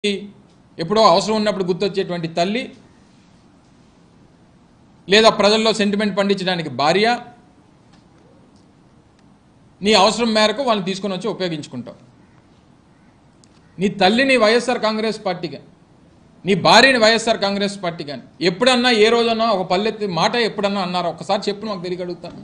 ఎప్పుడో అవసరం ఉన్నప్పుడు గుర్తొచ్చేటువంటి తల్లి లేదా ప్రజల్లో సెంటిమెంట్ పండించడానికి భార్య నీ అవసరం మేరకు వాళ్ళని తీసుకొని వచ్చి ఉపయోగించుకుంటావు నీ తల్లిని వైఎస్ఆర్ కాంగ్రెస్ పార్టీగా నీ భార్యని వైఎస్ఆర్ కాంగ్రెస్ పార్టీ కానీ ఎప్పుడన్నా ఏ రోజన్నా ఒక పల్లెత్తి మాట ఎప్పుడన్నా అన్నారో ఒకసారి చెప్పు నాకు తిరిగి అడుగుతాను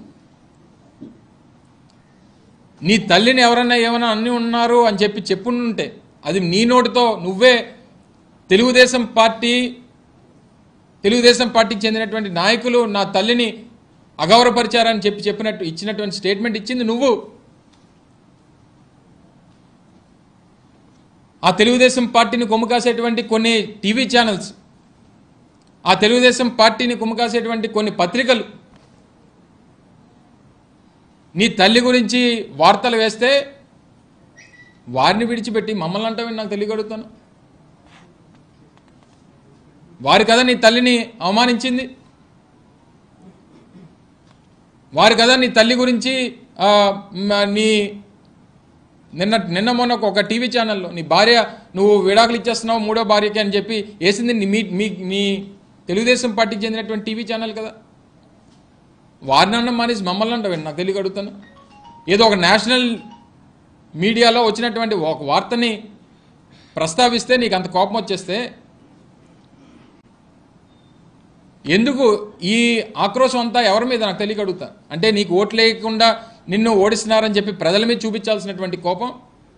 నీ తల్లిని ఎవరన్నా ఏమైనా అన్ని ఉన్నారు అని చెప్పి చెప్పుంటే అది నీ నోటితో నువ్వే తెలుగుదేశం పార్టీ తెలుగుదేశం పార్టీకి చెందినటువంటి నాయకులు నా తల్లిని అగౌరవపరిచారని చెప్పి చెప్పినట్టు ఇచ్చినటువంటి స్టేట్మెంట్ ఇచ్చింది నువ్వు ఆ తెలుగుదేశం పార్టీని కొమ్ముకాసేటువంటి కొన్ని టీవీ ఛానల్స్ ఆ తెలుగుదేశం పార్టీని కొమ్ముకాసేటువంటి కొన్ని పత్రికలు నీ తల్లి గురించి వార్తలు వేస్తే వారిని విడిచిపెట్టి మమ్మల్ని అంటావని నాకు తెలియగలుగుతాను వారి కదా నీ తల్లిని అవమానించింది వారి కదా నీ తల్లి గురించి ఆ, మ- నీ నిన్న నిన్న మొన్న ఒక టీవీ ఛానల్లో నీ భార్య నువ్వు విడాకులు ఇచ్చేస్తున్నావు మూడో భార్యకి అని చెప్పి వేసింది నీ- మీ మీ నీ తెలుగుదేశం పార్టీకి చెందినటువంటి టీవీ ఛానల్ కదా వారిని అన్న మానేసి మమ్మల్ని అంటావు నాకు తెలియక అడుగుతాను ఏదో ఒక నేషనల్ మీడియాలో వచ్చినటువంటి ఒక వార్తని ప్రస్తావిస్తే నీకు అంత కోపం వచ్చేస్తే ఎందుకు ఈ ఆక్రోశం అంతా ఎవరి మీద నాకు తెలియక అడుగుతా అంటే నీకు ఓట్లు వేయకుండా నిన్ను ఓడిస్తున్నారని చెప్పి ప్రజల మీద చూపించాల్సినటువంటి కోపం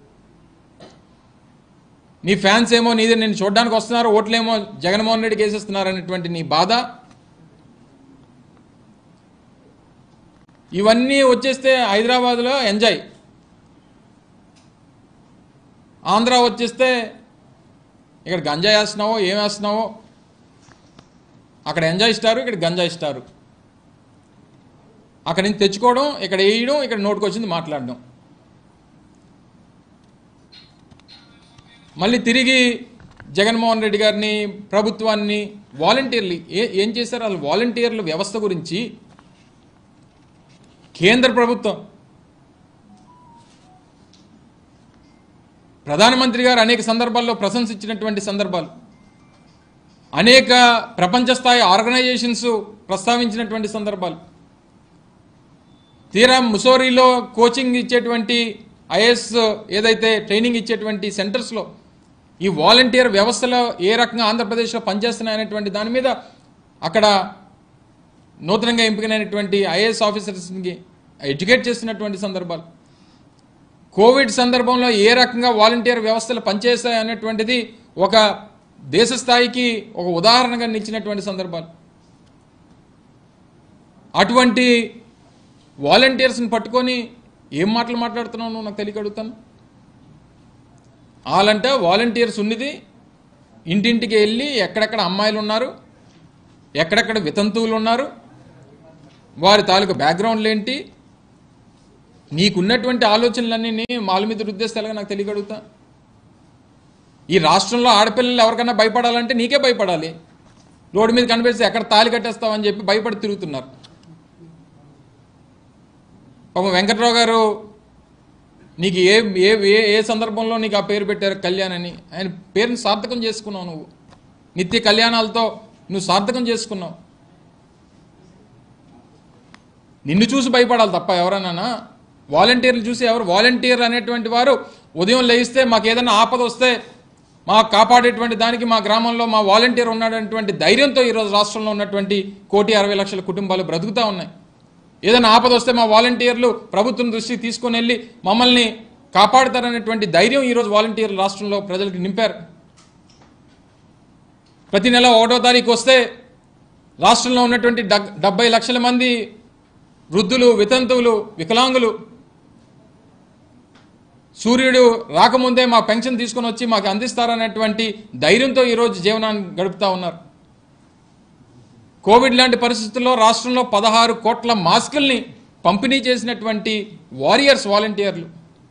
నీ ఫ్యాన్స్ ఏమో నీదే నిన్ను చూడడానికి వస్తున్నారు ఓట్లేమో జగన్మోహన్ రెడ్డికి వేసేస్తున్నారు అనేటువంటి నీ బాధ ఇవన్నీ వచ్చేస్తే హైదరాబాద్లో ఎంజాయ్ ఆంధ్ర వచ్చేస్తే ఇక్కడ గంజాయి వేస్తున్నావో ఏం వేస్తున్నావో అక్కడ ఎంజాయ్ ఇస్తారు ఇక్కడ గంజాయి ఇస్తారు అక్కడి నుంచి తెచ్చుకోవడం ఇక్కడ వేయడం ఇక్కడ నోటుకు వచ్చింది మాట్లాడడం మళ్ళీ తిరిగి జగన్మోహన్ రెడ్డి గారిని ప్రభుత్వాన్ని వాలంటీర్లు ఏ ఏం చేశారు వాళ్ళు వాలంటీర్ల వ్యవస్థ గురించి కేంద్ర ప్రభుత్వం ప్రధానమంత్రి గారు అనేక సందర్భాల్లో ప్రశంసించినటువంటి సందర్భాలు అనేక ప్రపంచ స్థాయి ఆర్గనైజేషన్స్ ప్రస్తావించినటువంటి సందర్భాలు తీరా ముసోరీలో కోచింగ్ ఇచ్చేటువంటి ఐఏఎస్ ఏదైతే ట్రైనింగ్ ఇచ్చేటువంటి సెంటర్స్లో ఈ వాలంటీర్ వ్యవస్థలో ఏ రకంగా ఆంధ్రప్రదేశ్లో పనిచేస్తున్నాయనేటువంటి దాని మీద అక్కడ నూతనంగా ఎంపికైనటువంటి ఐఏఎస్ ఆఫీసర్స్కి ఎడ్యుకేట్ చేస్తున్నటువంటి సందర్భాలు కోవిడ్ సందర్భంలో ఏ రకంగా వాలంటీర్ వ్యవస్థలు పనిచేస్తాయి అనేటువంటిది ఒక దేశ స్థాయికి ఒక ఉదాహరణగా నిలిచినటువంటి సందర్భాలు అటువంటి వాలంటీర్స్ని పట్టుకొని ఏం మాటలు మాట్లాడుతున్నావు నువ్వు నాకు తెలియక అడుగుతాను వాళ్ళంటే వాలంటీర్స్ ఉన్నది ఇంటింటికి వెళ్ళి ఎక్కడెక్కడ అమ్మాయిలు ఉన్నారు ఎక్కడెక్కడ వితంతువులు ఉన్నారు వారి తాలూకు బ్యాక్గ్రౌండ్లు ఏంటి నీకున్నటువంటి ఆలోచనలన్నీ మాల మీద రుద్దేస్తే ఎలాగో నాకు తెలియగలుగుతా ఈ రాష్ట్రంలో ఆడపిల్లలు ఎవరికైనా భయపడాలంటే నీకే భయపడాలి రోడ్డు మీద కనిపిస్తే ఎక్కడ తాలి కట్టేస్తావని చెప్పి భయపడి తిరుగుతున్నారు పాపం వెంకట్రావు గారు నీకు ఏ ఏ ఏ ఏ సందర్భంలో నీకు ఆ పేరు పెట్టారు కళ్యాణ్ అని ఆయన పేరుని సార్థకం చేసుకున్నావు నువ్వు నిత్య కళ్యాణాలతో నువ్వు సార్థకం చేసుకున్నావు నిన్ను చూసి భయపడాలి తప్ప ఎవరన్నా వాలంటీర్లు చూసి ఎవరు వాలంటీర్ అనేటువంటి వారు ఉదయం లేయిస్తే మాకు ఏదైనా ఆపద వస్తే మాకు కాపాడేటువంటి దానికి మా గ్రామంలో మా వాలంటీర్ ఉన్నాడనేటువంటి ధైర్యంతో ఈరోజు రాష్ట్రంలో ఉన్నటువంటి కోటి అరవై లక్షల కుటుంబాలు బ్రతుకుతూ ఉన్నాయి ఏదైనా ఆపద వస్తే మా వాలంటీర్లు ప్రభుత్వం దృష్టికి తీసుకొని వెళ్ళి మమ్మల్ని కాపాడతారనేటువంటి ధైర్యం ఈరోజు వాలంటీర్లు రాష్ట్రంలో ప్రజలకు నింపారు ప్రతి నెల ఒకటో తారీఖు వస్తే రాష్ట్రంలో ఉన్నటువంటి డగ్- డెబ్బై లక్షల మంది వృద్ధులు వితంతువులు వికలాంగులు సూర్యుడు రాకముందే మా పెన్షన్ తీసుకొని వచ్చి మాకు అందిస్తారనేటువంటి ధైర్యంతో ఈరోజు జీవనాన్ని గడుపుతా ఉన్నారు కోవిడ్ లాంటి పరిస్థితుల్లో రాష్ట్రంలో పదహారు కోట్ల మాస్కుల్ని పంపిణీ చేసినటువంటి వారియర్స్ వాలంటీర్లు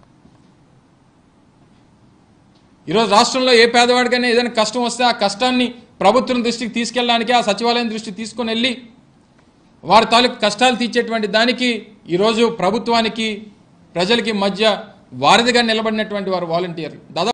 ఈరోజు రాష్ట్రంలో ఏ పేదవాడికైనా ఏదైనా కష్టం వస్తే ఆ కష్టాన్ని ప్రభుత్వం దృష్టికి తీసుకెళ్ళడానికి ఆ సచివాలయం దృష్టికి తీసుకొని వెళ్ళి వారి తాలూకు కష్టాలు తీర్చేటువంటి దానికి ఈరోజు ప్రభుత్వానికి ప్రజలకి మధ్య వారధిగా నిలబడినటువంటి వారు వాలంటీర్లు దాదాపు